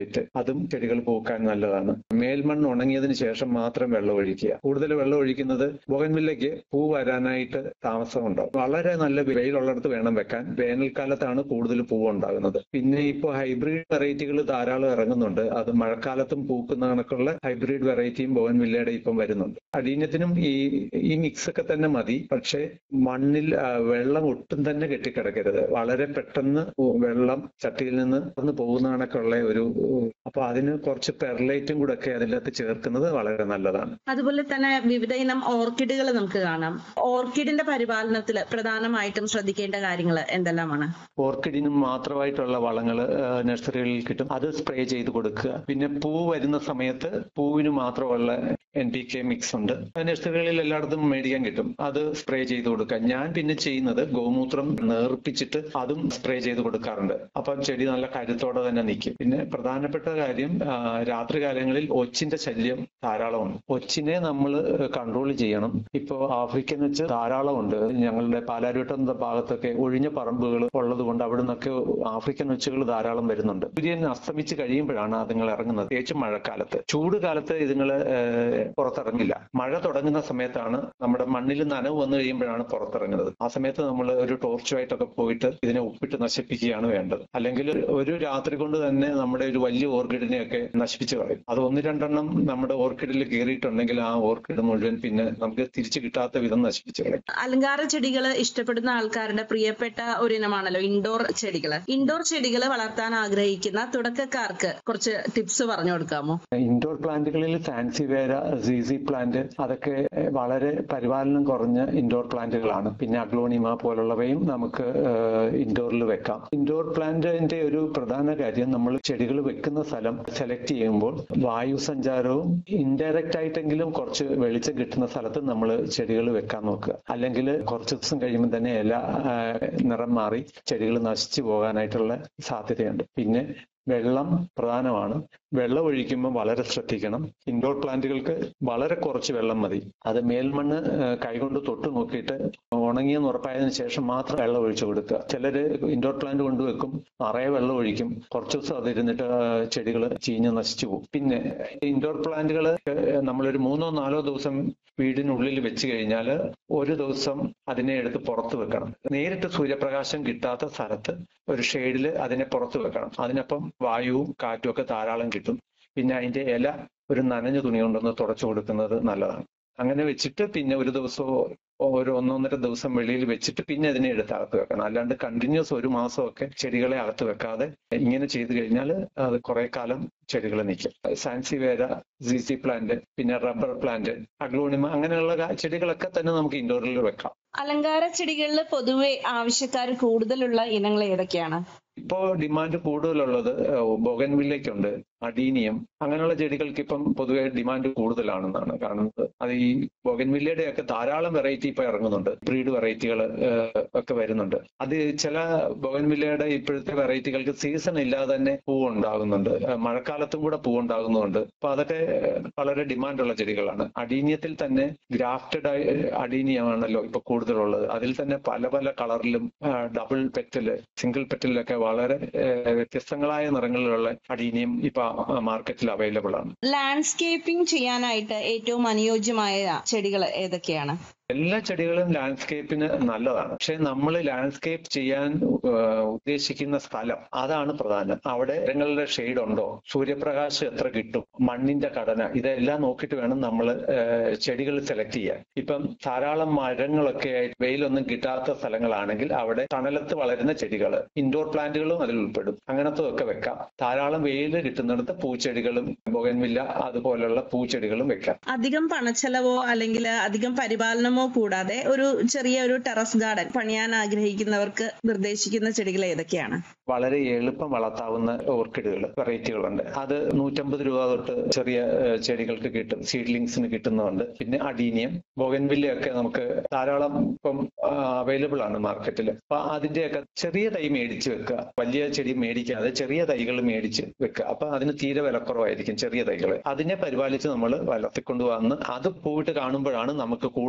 ഇട്ട് അതും ചെടികൾ പൂക്കാൻ നല്ലതാണ് മേൽമണ്ണ് ഉണങ്ങിയതിന് ശേഷം മാത്രം വെള്ളം ഒഴിക്കുക കൂടുതൽ വെള്ളം ഒഴിക്കുന്നത് ബോഗൻവില്ലയ്ക്ക് പൂ വരാനായിട്ട് താമസമുണ്ടാവും വളരെ നല്ല വെയിലുള്ളിടത്ത് വേണം വെക്കാൻ വേനൽക്കാലത്താണ് കൂടുതൽ പൂവ് ഉണ്ടാകുന്നത് പിന്നെ ഇപ്പോൾ ഹൈബ്രിഡ് വെറൈറ്റികൾ ധാരാളം ഇറങ്ങുന്നുണ്ട് അത് മഴക്കാലത്തും പൂക്കുന്ന കണക്കുള്ള ഹൈബ്രിഡ് വെറൈറ്റിയും ബോഗൻവില്ലയുടെ ഇപ്പം വരുന്നുണ്ട് അടീന്യത്തിനും ഈ ഈ മിക്സ് ഒക്കെ തന്നെ മതി പക്ഷേ മണ്ണിൽ ആ, വെള്ളം ഒട്ടും തന്നെ കെട്ടിക്കിടക്കരുത് വളരെ പെട്ടെന്ന് വെള്ളം ചട്ടിയിൽ നിന്ന് ഒന്ന് പോകുന്ന കണക്കുള്ള ഒരു അപ്പൊ അതിന് കുറച്ച് പെർലൈറ്റും കൂടെ ഒക്കെ അതിനകത്ത് ചേർക്കുന്നത് വളരെ നല്ലതാണ് അതുപോലെ തന്നെ വിവിധ ഇനം ഓർക്കിഡുകൾ നമുക്ക് കാണാം ഓർക്കിഡിന്റെ പരിപാലനത്തിൽ പ്രധാനമായിട്ടും ശ്രദ്ധിക്കേണ്ട കാര്യങ്ങൾ എന്തെല്ലാമാണ് ഓർക്കിഡിനും മാത്രമായിട്ടുള്ള വളങ്ങൾ നഴ്സറികളിൽ കിട്ടും അത് സ്പ്രേ ചെയ്ത് കൊടുക്കുക പിന്നെ പൂ വരുന്ന സമയത്ത് പൂവിന് മാത്രമുള്ള എൻ പി കെ മിക്സ് ഉണ്ട് അത് നഴ്സറികളിൽ എല്ലായിടത്തും മേടിക്കാൻ കിട്ടും അത് സ്പ്രേ ചെയ്ത് കൊടുക്കുക ഞാൻ പിന്നെ ചെയ്യുന്നത് ഗോമൂത്രം നേർപ്പിച്ചിട്ട് അതും സ്പ്രേ ചെയ്ത് കൊടുക്കാറുണ്ട് അപ്പം ചെടി നല്ല കരുത്തോടെ തന്നെ നിൽക്കും പിന്നെ പ്രധാനപ്പെട്ട കാര്യം ആ, രാത്രികാലങ്ങളിൽ ഒച്ചിന്റെ ശല്യം ധാരാളമുണ്ട് ഒച്ചിനെ നമ്മൾ കൺട്രോൾ ചെയ്യണം ഇപ്പോ ആഫ്രിക്കൻ വെച്ച് ധാരാളമുണ്ട് ഞങ്ങളുടെ പാലാരിവട്ടം എന്ന ഭാഗത്തൊക്കെ ഒഴിഞ്ഞ പറമ്പുകൾ ഉള്ളത് കൊണ്ട് അവിടെ നിന്നൊക്കെ ആഫ്രിക്കൻ ഒച്ചുകൾ ധാരാളം വരുന്നുണ്ട് സൂര്യൻ അസ്തമിച്ച് കഴിയുമ്പോഴാണ് അതുങ്ങൾ ഇറങ്ങുന്നത് പ്രത്യേകിച്ച് മഴക്കാലത്ത് ചൂട് കാലത്ത് ഇതുങ്ങൾ പുറത്തിറങ്ങില്ല മഴ തുടങ്ങുന്ന സമയത്താണ് നമ്മുടെ മണ്ണിൽ നനവ് വന്നു കഴിയുമ്പോഴാണ് പുറത്തിറങ്ങുന്നത് ആ സമയത്ത് നമ്മൾ ഒരു ടോർച്ചുമായിട്ടൊക്കെ പോയിട്ട് ഇതിനെ ഉപ്പിട്ട് നശിപ്പിക്കുകയാണ് വേണ്ടത് അല്ലെങ്കിൽ ഒരു രാത്രി കൊണ്ട് തന്നെ നമ്മുടെ ഒരു വലിയ ഓർക്കിഡിനെയൊക്കെ നശിപ്പിച്ച് കളയും അത് ഒന്ന് രണ്ടെണ്ണം നമ്മുടെ ഓർക്കിഡിൽ കയറിയിട്ടുണ്ടെങ്കിൽ ആ ഓർക്കിഡ് മുഴുവൻ പിന്നെ നമുക്ക് തിരിച്ചു കിട്ടാത്ത വിധം നശിപ്പിച്ച് കളയും അലങ്കാര ചെടികൾ ഇഷ്ടപ്പെടുന്ന ആൾക്കാരുടെ പ്രിയപ്പെട്ട ഒരു ഇനമാണല്ലോ ഇൻഡോർ ചെടികൾ ഇൻഡോർ ചെടികൾ വളർത്താൻ ആഗ്രഹിക്കുന്ന തുടക്കക്കാർക്ക് കുറച്ച് ടിപ്സ് പറഞ്ഞു കൊടുക്കാമോ ഇൻഡോർ പ്ലാന്റുകളിൽ ഫാൻസി വേര സീസി പ്ലാന്റ് അതൊക്കെ വളരെ പരിപാലനം കുറഞ്ഞ ഇൻഡോർ പ്ലാന്റുകളാണ് പിന്നെ അഗ്ലോണിമ പോലുള്ളവയും നമുക്ക് ഇൻഡോറിൽ വെക്കാം ഇൻഡോർ പ്ലാന്റിന്റെ ഒരു പ്രധാന കാര്യം നമ്മൾ ചെടികൾ വെക്കുന്ന സ്ഥലം സെലക്ട് ചെയ്യുമ്പോൾ വായു സഞ്ചാരവും ഇൻഡയറക്റ്റ് ആയിട്ടെങ്കിലും കുറച്ച് വെളിച്ചം കിട്ടുന്ന സ്ഥലത്ത് നമ്മൾ ചെടികൾ വെക്കാൻ നോക്കുക അല്ലെങ്കിൽ കുറച്ച് ദിവസം കഴിയുമ്പോൾ തന്നെ ഇല ആ, നിറം മാറി ചെടികൾ നശിച്ചു പോകാനായിട്ടുള്ള സാധ്യതയുണ്ട് പിന്നെ വെള്ളം പ്രധാനമാണ് വെള്ളം ഒഴിക്കുമ്പോൾ വളരെ ശ്രദ്ധിക്കണം ഇൻഡോർ പ്ലാന്റുകൾക്ക് വളരെ കുറച്ച് വെള്ളം മതി അത് മേൽമണ്ണ് ആ, കൈകൊണ്ട് തൊട്ട് നോക്കിയിട്ട് ഉണങ്ങിയെന്ന് ഉറപ്പായതിനു ശേഷം മാത്രം വെള്ളം ഒഴിച്ചു കൊടുക്കുക ചിലര് ഇൻഡോർ പ്ലാന്റ് കൊണ്ടുവെക്കും നിറയെ വെള്ളം ഒഴിക്കും കുറച്ച് ദിവസം അതിരുന്നിട്ട് ചെടികൾ ചീഞ്ഞ് നശിച്ചു പോകും പിന്നെ ഇൻഡോർ പ്ലാന്റുകൾ നമ്മളൊരു മൂന്നോ നാലോ ദിവസം വീടിനുള്ളിൽ വെച്ച് കഴിഞ്ഞാൽ ഒരു ദിവസം അതിനെ എടുത്ത് പുറത്ത് വെക്കണം നേരിട്ട് സൂര്യപ്രകാശം കിട്ടാത്ത സ്ഥലത്ത് ഒരു ഷെയ്ഡിൽ അതിനെ പുറത്ത് വെക്കണം അതിനപ്പം വായുവും കാറ്റും ഒക്കെ ധാരാളം കിട്ടും പിന്നെ അതിന്റെ ഇല ഒരു നനഞ്ഞ തുണി കൊണ്ടൊന്ന് തുടച്ചു കൊടുക്കുന്നത് നല്ലതാണ് അങ്ങനെ വെച്ചിട്ട് പിന്നെ ഒരു ദിവസമോ ഒരു ഒന്നൊന്നര ദിവസം വെളിയിൽ വെച്ചിട്ട് പിന്നെ അതിനെ എടുത്ത് അകത്ത് വെക്കണം അല്ലാണ്ട് കണ്ടിന്യൂസ് ഒരു മാസമൊക്കെ ചെടികളെ അകത്ത് വെക്കാതെ ഇങ്ങനെ ചെയ്തു കഴിഞ്ഞാൽ അത് കുറെ കാലം ചെടികൾ നിൽക്കും സാൻസി വേര സി പ്ലാന്റ് പിന്നെ റബ്ബർ പ്ലാന്റ് അഗ്ലോണിമ അങ്ങനെയുള്ള കാ- ചെടികളൊക്കെ തന്നെ നമുക്ക് ഇൻഡോറിൽ വെക്കാം അലങ്കാര ചെടികളിൽ പൊതുവെ ആവശ്യക്കാർ കൂടുതലുള്ള ഇനങ്ങൾ ഏതൊക്കെയാണ് ഇപ്പോ ഡിമാൻഡ് കൂടുതലുള്ളത് ബൊഗൻവില്ലയ്ക്കുണ്ട് അഡീനിയം അങ്ങനെയുള്ള ചെടികൾക്ക് ഇപ്പം പൊതുവെ ഡിമാൻഡ് കൂടുതലാണെന്നാണ് കാണുന്നത് അത് ഈ ബൊഗൻവില്ലയുടെ ഒക്കെ ധാരാളം വെറൈറ്റി ഇപ്പൊ ഇറങ്ങുന്നുണ്ട് ബ്രീഡ് വെറൈറ്റികൾ ഒക്കെ വരുന്നുണ്ട് അത് ചില ബൊഗൻവില്ലയുടെ ഇപ്പോഴത്തെ വെറൈറ്റികൾക്ക് സീസൺ ഇല്ലാതെ തന്നെ പൂ ഉണ്ടാകുന്നുണ്ട് ഏഹ് മഴക്കാലത്തും കൂടെ പൂ ഉണ്ടാകുന്നുണ്ട് അപ്പൊ അതൊക്കെ വളരെ ഡിമാൻഡുള്ള ചെടികളാണ് അഡീനിയത്തിൽ തന്നെ ഗ്രാഫ്റ്റഡ് അഡീനിയമാണല്ലോ ഇപ്പൊ കൂടുതലുള്ളത് അതിൽ തന്നെ പല പല കളറിലും ഡബിൾ പെറ്റല് സിംഗിൾ പെറ്റലിലൊക്കെ വളരെ ഏഹ് വ്യത്യസ്തങ്ങളായ നിറങ്ങളിലുള്ള അഡീനിയം ഇപ്പൊ മാർക്കറ്റിൽ അവൈലബിൾ ആണ് ലാൻഡ്സ്കേപ്പിംഗ് ചെയ്യാനായിട്ട് ഏറ്റവും അനുയോജ്യമായ ചെടികൾ ഏതൊക്കെയാണ് എല്ലാ ചെടികളും ലാൻഡ്സ്കേപ്പിന് നല്ലതാണ് പക്ഷെ നമ്മൾ ലാൻഡ്സ്കേപ്പ് ചെയ്യാൻ ഏഹ്, ഉദ്ദേശിക്കുന്ന സ്ഥലം അതാണ് പ്രധാനം അവിടെ മരങ്ങളുടെ ഷെയ്ഡ് ഉണ്ടോ സൂര്യപ്രകാശം എത്ര കിട്ടും മണ്ണിന്റെ ഘടന ഇതെല്ലാം നോക്കിയിട്ട് വേണം നമ്മൾ ചെടികൾ സെലക്ട് ചെയ്യാൻ ഇപ്പം ധാരാളം മരങ്ങളൊക്കെ ആയിട്ട് വെയിലൊന്നും കിട്ടാത്ത സ്ഥലങ്ങളാണെങ്കിൽ അവിടെ തണലത്ത് വളരുന്ന ചെടികൾ ഇൻഡോർ പ്ലാന്റുകളും അതിൽ ഉൾപ്പെടും അങ്ങനത്തെ ഒക്കെ വെക്കാം ധാരാളം വെയിൽ കിട്ടുന്നിടത്ത് പൂച്ചെടികളും ബൊഗൻവില്ല അതുപോലുള്ള പൂച്ചെടികളും വെക്കാം അധികം പണച്ചെലവോ അല്ലെങ്കിൽ അധികം പരിപാലനമോ കൂടാതെ ഒരു ചെറിയ ഒരു ടെറസ് ഗാർഡൻ പണിയാൻ ആഗ്രഹിക്കുന്നവർക്ക് നിർദ്ദേശിക്കുന്ന ചെടികൾ ഏതൊക്കെയാണ് വളരെ എളുപ്പം വളർത്താവുന്ന ഓർക്കിഡുകൾ വെറൈറ്റികളുണ്ട് അത് നൂറ്റമ്പത് രൂപ തൊട്ട് ചെറിയ ഏഹ്, ചെടികൾക്ക് കിട്ടും സീഡ്ലിങ്സിന് കിട്ടുന്നുണ്ട് പിന്നെ അഡീനിയം ബോഗൻവില്ല ഒക്കെ നമുക്ക് ധാരാളം ഇപ്പം അവൈലബിൾ ആണ് മാർക്കറ്റിൽ അപ്പൊ അതിന്റെയൊക്കെ ചെറിയ തൈ മേടിച്ച് വെക്കുക വലിയ ചെടി മേടിക്കാതെ ചെറിയ തൈകൾ മേടിച്ച് വെക്കുക അപ്പൊ അതിന് തീരെ വിലക്കുറവായിരിക്കും ചെറിയ തൈകൾ അതിനെ പരിപാലിച്ച് നമ്മൾ വളർത്തിക്കൊണ്ട് വന്ന് അത് പോയിട്ട് കാണുമ്പോഴാണ് നമുക്ക് കൂടുതൽ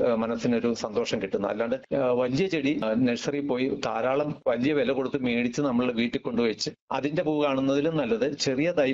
ഏഹ് മനസ്സിനൊരു സന്തോഷം കിട്ടുന്നത് അല്ലാണ്ട് ഏഹ് വലിയ ചെടി നഴ്സറി പോയി ധാരാളം വലിയ വില കൊടുത്ത് മേടിച്ച് നമ്മൾ വീട്ടിൽ കൊണ്ടുവച്ച് അതിന്റെ പൂ കാണുന്നതിലും നല്ലത് ചെറിയ തൈ